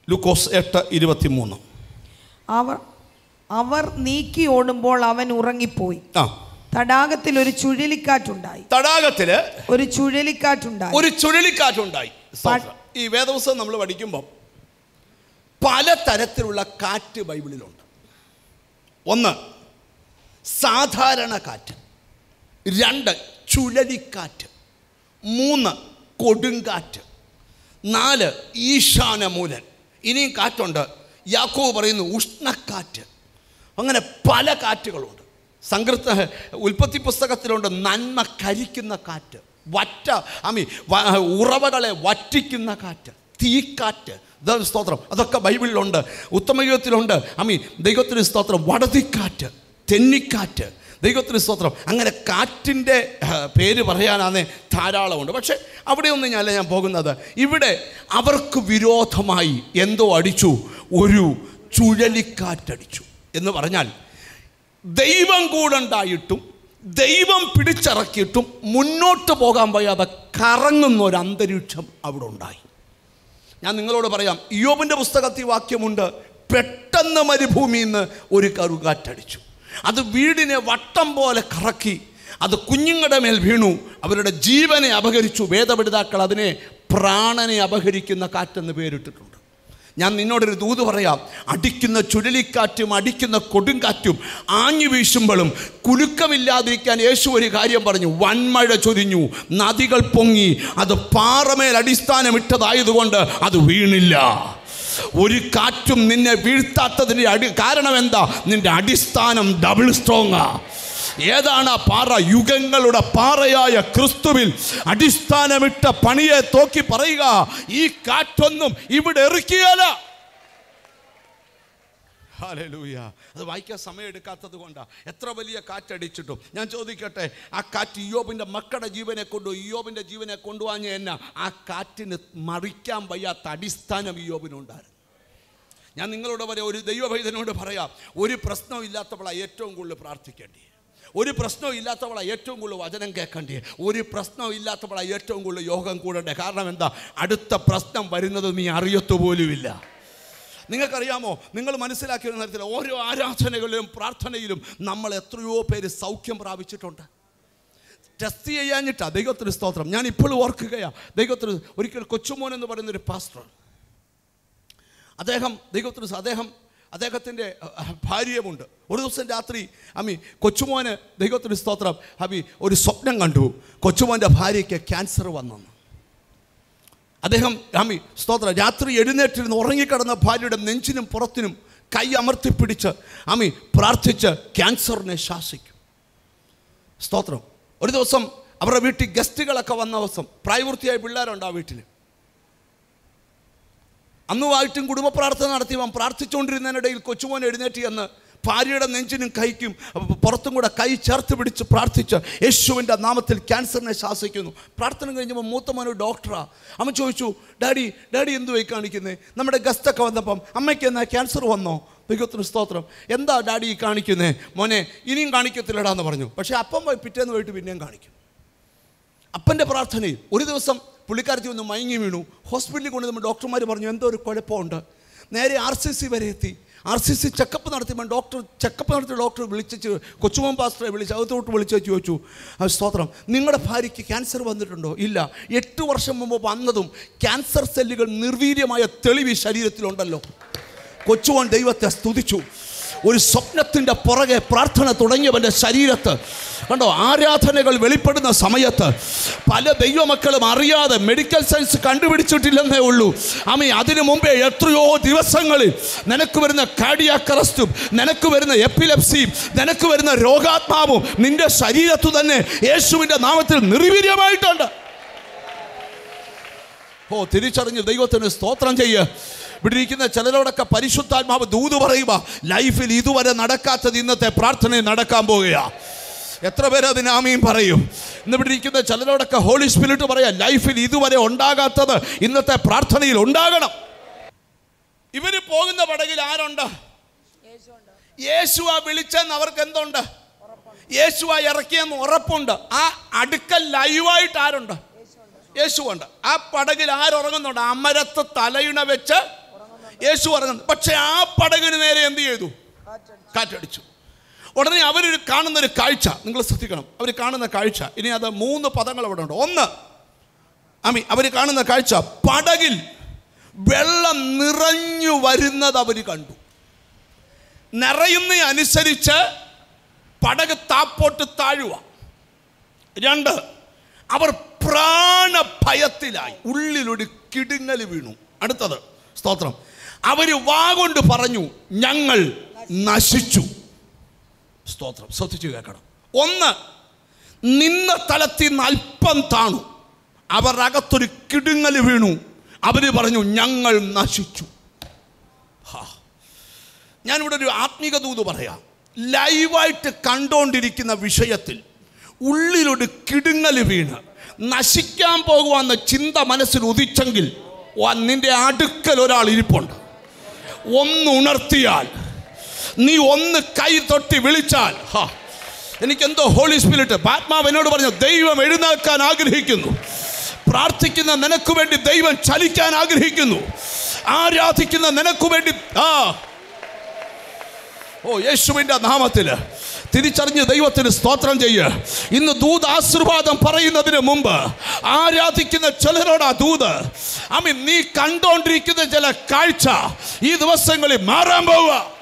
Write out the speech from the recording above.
ലുക്കോസ് എട്ട് ഇരുപത്തി മൂന്ന് അവർ അവർ നീക്കി ഓടുമ്പോൾ അവൻ ഉറങ്ങിപ്പോയി ആ തടാകത്തിൽ ഒരു ചുഴലിക്കാറ്റുണ്ടായി തടാകത്തില് ഒരു ചുഴലിക്കാറ്റുണ്ടായി ഒരു ചുഴലിക്കാറ്റുണ്ടായി സ്തോത്രം. ഈ വേദപുസ്തകം നമ്മൾ പഠിക്കുമ്പം പല തരത്തിലുള്ള കാറ്റ് ബൈബിളിലുണ്ട് ഒന്ന് സാധാരണ കാറ്റ് രണ്ട് ചുഴലിക്കാറ്റ് മൂന്ന് കൊടുങ്കാറ്റ് നാല് ഈശാനമൂലൻ ഇനിയും കാറ്റുണ്ട് യാക്കോവ് പറയുന്നു ഉഷ്ണക്കാറ്റ് അങ്ങനെ പല കാറ്റുകളുണ്ട് സങ്കൃത്ത ഉൽപ്പത്തി പുസ്തകത്തിലുണ്ട് നന്മ കരിക്കുന്ന കാറ്റ് വറ്റ അമി ഉറവകളെ വറ്റിക്കുന്ന കാറ്റ് തീക്കാറ്റ് ഇതാണ് സ്തോത്രം അതൊക്കെ ബൈബിളിലുണ്ട് ഉത്തമയുഗത്തിലുണ്ട് അമി ദൈവത്തിന് സ്തോത്രം വടതിക്കാറ്റ് തെന്നിക്കാറ്റ് ദൈവത്തിന് സ്തോത്രം അങ്ങനെ കാറ്റിൻ്റെ ആ, പേര് പറയാനാണ് ധാരാളമുണ്ട് പക്ഷേ അവിടെയൊന്നും ഞാനല്ല ഞാൻ പോകുന്നത് ഇവിടെ അവർക്ക് വിരോധമായി എന്തോ അടിച്ചു ഒരു ചുഴലിക്കാറ്റടിച്ചു എന്ന് പറഞ്ഞാൽ ദൈവം കൂടെ ദൈവം പിടിച്ചിറക്കിയിട്ടും മുന്നോട്ട് പോകാൻ വയ്യാതെ കറങ്ങുന്ന ഒരു അന്തരീക്ഷം അവിടെ ഉണ്ടായി ഞാൻ നിങ്ങളോട് പറയാം ഇയോബിൻ്റെ പുസ്തകത്തിൽ വാക്യമുണ്ട് പെട്ടെന്ന് മരുഭൂമിയിൽ നിന്ന് ഒരു കറുകാറ്റടിച്ചു അത് വീടിനെ വട്ടം പോലെ കറക്കി അത് കുഞ്ഞുങ്ങളുടെ മേൽ വീണു അവരുടെ ജീവനെ അപഹരിച്ചു വേദപിതാക്കൾ അതിനെ പ്രാണനെ അപഹരിക്കുന്ന കാറ്റെന്ന് പേരിട്ടിട്ടുണ്ട് ഞാൻ നിന്നോടൊരു ദൂത് പറയാം അടിക്കുന്ന ചുഴലിക്കാറ്റും അടിക്കുന്ന കൊടുങ്കാറ്റും ആഞ്ഞു വീശുമ്പോഴും കുലുക്കമില്ലാതിരിക്കാൻ യേശു ഒരു കാര്യം പറഞ്ഞു വൻമഴ ചൊരിഞ്ഞു നദികൾ പൊങ്ങി അത് പാറമേൽ അടിസ്ഥാനമിട്ടതായതുകൊണ്ട് അത് വീണില്ല ഒരു കാറ്റും നിന്നെ വീഴ്ത്താത്തതിൻ്റെ അടി കാരണം എന്താ നിന്റെ അടിസ്ഥാനം ഡബിൾ സ്ട്രോങ്ങാ ഏതാണ് ആ പാറ യുഗങ്ങളുടെ പാറയായ ക്രിസ്തുവിൽ അടിസ്ഥാനമിട്ട പണിയെ തോക്കി പറയുക ഈ കാറ്റൊന്നും ഇവിടെ എറിക്കുകയല്ല ഹല്ലേലൂയ. അത് വായിക്കാൻ സമയം എടുക്കാത്തത് കൊണ്ടാണ് എത്ര വലിയ കാറ്റടിച്ചിട്ടും ഞാൻ ചോദിക്കട്ടെ ആ കാറ്റ് ഇയോബിൻ്റെ മക്കളുടെ ജീവനെ കൊണ്ടു ഇയോബിൻ്റെ ജീവനെ കൊണ്ടുപോകാൻ എന്നാ ആ കാറ്റിന് മറിക്കാൻ വയ്യാത്ത അടിസ്ഥാനം ഇയോബിനുണ്ടായിരുന്നു ഞാൻ നിങ്ങളോട് പറയാം ഒരു ദൈവഭൈതനോട് പറയാം ഒരു പ്രശ്നവും ഇല്ലാത്തവളാണ് ഏറ്റവും കൂടുതൽ പ്രാർത്ഥിക്കേണ്ടി ഒരു പ്രശ്നവും ഇല്ലാത്തവളാണ് ഏറ്റവും കൂടുതൽ വചനം കേൾക്കേണ്ടി ഒരു പ്രശ്നവും ഇല്ലാത്തവളാണ് ഏറ്റവും കൂടുതൽ യോഗം കൂടണ്ടേ കാരണം എന്താ അടുത്ത പ്രശ്നം വരുന്നത് നീ അറിയത്തുപോലുമില്ല നിങ്ങൾക്കറിയാമോ നിങ്ങൾ മനസ്സിലാക്കിയ ഒരു തരത്തിൽ ഓരോ ആരാധനകളിലും പ്രാർത്ഥനയിലും നമ്മൾ എത്രയോ പേര് സൗഖ്യം പ്രാപിച്ചിട്ടുണ്ട് ടെസ്റ്റ് ചെയ്യാഞ്ഞിട്ടാ ദൈവത്തിന് സ്തോത്രം ഞാൻ ഇപ്പോഴും ഓർക്കുകയാ ദൈവത്തിന് ഒരിക്കൽ കൊച്ചുമോൻ എന്ന് പറയുന്ന ഒരു പാസ്റ്റർ അദ്ദേഹം ദൈവത്തിന് സ- അദ്ദേഹം അദ്ദേഹത്തിൻ്റെ അഹ്, ഭാര്യയുമുണ്ട് ഒരു ദിവസം രാത്രി അമ്മി കൊച്ചുമോന് ദൈവത്തിന് സ്തോത്രം അമ്മി ഒരു സ്വപ്നം കണ്ടു കൊച്ചുമോൻ്റെ ഭാര്യയ്ക്ക് ക്യാൻസർ വന്നെന്ന് അദ്ദേഹം അമ്മി സ്തോത്രം രാത്രി എഴുന്നേറ്റിരുന്ന് ഉറങ്ങിക്കിടന്ന ഭാര്യയുടെ നെഞ്ചിനും പുറത്തിനും കൈ അമർത്തിപ്പിടിച്ച് അമ്മി പ്രാർത്ഥിച്ച് ക്യാൻസറിനെ ശാസിക്കും സ്തോത്രം ഒരു ദിവസം അവരുടെ വീട്ടിൽ ഗസ്റ്റുകളൊക്കെ വന്ന ദിവസം പ്രായപൂർത്തിയായ പിള്ളേരുണ്ട് ആ വീട്ടിൽ അന്നുമായിട്ടും കുടുംബ പ്രാർത്ഥന നടത്തിയവൻ പ്രാർത്ഥിച്ചുകൊണ്ടിരുന്നതിനിടയിൽ കൊച്ചുമോൻ എഴുന്നേറ്റ് എന്ന് ഭാര്യയുടെ നെഞ്ചിനും കൈക്കും പുറത്തും കൂടെ കൈ ചേർത്ത് പിടിച്ച് പ്രാർത്ഥിച്ച് യേശുവിൻ്റെ നാമത്തിൽ ക്യാൻസറിനെ ശാസിക്കുന്നു പ്രാർത്ഥന കഴിഞ്ഞപ്പോൾ മൂത്ത മോനോ ഡോക്ടറാ അവൻ ചോദിച്ചു ഡാഡി ഡാഡി എന്തു പോയി കാണിക്കുന്നത് നമ്മുടെ ഗസ്റ്റൊക്കെ വന്നപ്പം അമ്മയ്ക്ക് എന്നാ ക്യാൻസർ വന്നോ ദൈവത്തിന് സ്തോത്രം എന്താ ഡാഡി ഈ കാണിക്കുന്നേ മോനെ ഇനിയും കാണിക്കത്തില്ലടാ എന്ന് പറഞ്ഞു പക്ഷേ അപ്പം പോയി പിറ്റേന്ന് പോയിട്ട് പിന്നെയും കാണിക്കും അപ്പൻ്റെ പ്രാർത്ഥനയിൽ ഒരു ദിവസം പുള്ളിക്കാരത്തി ഒന്ന് മയങ്ങി വീണു ഹോസ്പിറ്റലിൽ കൊണ്ട് നമ്മൾ ഡോക്ടർമാർ പറഞ്ഞു എന്തോ ഒരു കുഴപ്പമുണ്ട് നേരെ ആർ സി സി വരെ എത്തി ആർ സി സി ചെക്കപ്പ് നടത്തിയപ്പോൾ ഡോക്ടർ ചെക്കപ്പ് നടത്തിയ ഡോക്ടർ വിളിച്ചു കൊച്ചുമോൻ പാസ്റ്ററെ വിളിച്ച് അകത്തോട്ട് വിളിച്ച് ചോദിച്ചു "ആ, സ്തോത്രം നിങ്ങളുടെ ഭാര്യയ്ക്ക് ക്യാൻസർ വന്നിട്ടുണ്ടോ ഇല്ല എട്ട് വർഷം മുമ്പ് വന്നതും ക്യാൻസർ സെല്ലുകൾ നിർവീര്യമായ തെളിവ് ഈ ശരീരത്തിലുണ്ടല്ലോ കൊച്ചുമോൻ ദൈവത്തെ സ്തുതിച്ചു ഒരു സ്വപ്നത്തിൻ്റെ പുറകെ പ്രാർത്ഥന തുടങ്ങിയവൻ്റെ ശരീരത്ത് കണ്ടോ ആരാധനകൾ വെളിപ്പെടുന്ന സമയത്ത് പല ദൈവമക്കളും അറിയാതെ മെഡിക്കൽ സയൻസ് കണ്ടുപിടിച്ചിട്ടില്ലെന്നേ ഉള്ളൂ അമ്മ അതിനു മുമ്പേ എത്രയോ ദിവസങ്ങളിൽ നിനക്ക് വരുന്ന കാർഡിയാക് അറസ്റ്റും നിനക്ക് വരുന്ന എപ്പിലെപ്സിയും നിനക്ക് വരുന്ന രോഗാത്മാവും നിന്റെ ശരീരത്തു തന്നെ യേശുവിൻ്റെ നാമത്തിൽ നിർവീര്യമായിട്ടുണ്ട് ഓ തിരിച്ചറിഞ്ഞ് ദൈവത്തിന് സ്തോത്രം ചെയ്യ് ഇവിടെ ഇരിക്കുന്ന ചിലരോടൊക്കെ പരിശുദ്ധാത്മാവ് ദൂത് പറയുക ലൈഫിൽ ഇതുവരെ നടക്കാത്തത് ഇന്നത്തെ പ്രാർത്ഥനയിൽ നടക്കാൻ പോകുക എത്ര പേര് അതിന് ആമയും പറയും ഇന്ന് ഇവിടെ ഇരിക്കുന്ന ചിലരോടൊക്കെ ഹോളി സ്പിരിറ്റ് പറയാം ലൈഫിൽ ഇതുവരെ ഉണ്ടാകാത്തത് ഇന്നത്തെ പ്രാർത്ഥനയിൽ ഉണ്ടാകണം ഇവര് പോകുന്ന പടകിൽ ആരുണ്ട് യേശുവ വിളിച്ചെന്ന് അവർക്ക് എന്തുണ്ട് യേശുവ ഇറക്കിയെന്ന് ഉറപ്പുണ്ട് ആ അടുക്കൽ ലൈവായിട്ട് ആരുണ്ട് യേശുവുണ്ട് ആ പടകിൽ ആരുറങ്ങുന്നുണ്ട് അമരത്ത് തലയിണ വെച്ച് യേശു പറഞ്ഞു പക്ഷെ ആ പടകിന് നേരെ എന്ത് ചെയ്തു കാറ്റടിച്ചു ഉടനെ അവരൊരു കാണുന്ന ഒരു കാഴ്ച നിങ്ങൾ ശ്രദ്ധിക്കണം അവർ കാണുന്ന കാഴ്ച ഇനി അത് മൂന്ന് പദങ്ങൾ അവിടെ ഉണ്ട് ഒന്ന് അമി അവർ കാണുന്ന കാഴ്ച പടകിൽ വെള്ളം നിറഞ്ഞു വരുന്നത് അവർ കണ്ടു നിറയുന്ന അനുസരിച്ച് പടക് താപ്പോട്ട് താഴുക രണ്ട് അവർ പ്രാണഭയത്തിലായി ഉള്ളിലൊരു കിടുങ്ങൽ വീണു അടുത്തത് സ്തോത്രം അവർ വാ കൊണ്ട് പറഞ്ഞു ഞങ്ങൾ നശിച്ചു സ്തോത്രം ശ്രദ്ധിച്ചു കേൾക്കണം ഒന്ന് നിന്ന തലത്തിൽ നിന്ന് അല്പം താണു അവരുടെ അകത്തൊരു കിടുങ്ങൽ വീണു അവർ പറഞ്ഞു ഞങ്ങൾ നശിച്ചു ഹാ. ഞാനിവിടെ ഒരു ആത്മീക ദൂത് പറയാം ലൈവായിട്ട് കണ്ടുകൊണ്ടിരിക്കുന്ന വിഷയത്തിൽ ഉള്ളിലൊരു കിടുങ്ങൽ വീണ് നശിക്കാൻ പോകുവാന്ന ചിന്ത മനസ്സിൽ ഉദിച്ചെങ്കിൽ വാ, നിന്റെ അടുക്കൽ ഒരാൾ ഇരിപ്പുണ്ട് ഒന്ന് ഉണർത്തിയാൽ നീ ഒന്ന് കൈ തൊട്ടി വിളിച്ചാൽ ഹാ എനിക്കെന്തോ ഹോളി സ്പിരിറ്റ് ആത്മാവ് എന്നോട് പറഞ്ഞു ദൈവം എഴുന്നേൽക്കാൻ ആഗ്രഹിക്കുന്നു പ്രാർത്ഥിക്കുന്ന നിനക്ക് വേണ്ടി ദൈവം ചലിക്കാൻ ആഗ്രഹിക്കുന്നു ആരാധിക്കുന്ന നിനക്ക് വേണ്ടി ആ ഓ യേശുവിൻ്റെ നാമത്തിൽ തിരിച്ചറിഞ്ഞ് ദൈവത്തിന് സ്തോത്രം ചെയ്യ് ഇന്ന് ദൂത് ആശീർവാദം പറയുന്നതിന് മുമ്പ് ആരാധിക്കുന്ന ചിലരോടാ ദൂത് അമി നീ കണ്ടോണ്ടിരിക്കുന്ന ചില കാഴ്ച ഈ ദിവസങ്ങളിൽ മാറാൻ പോവുക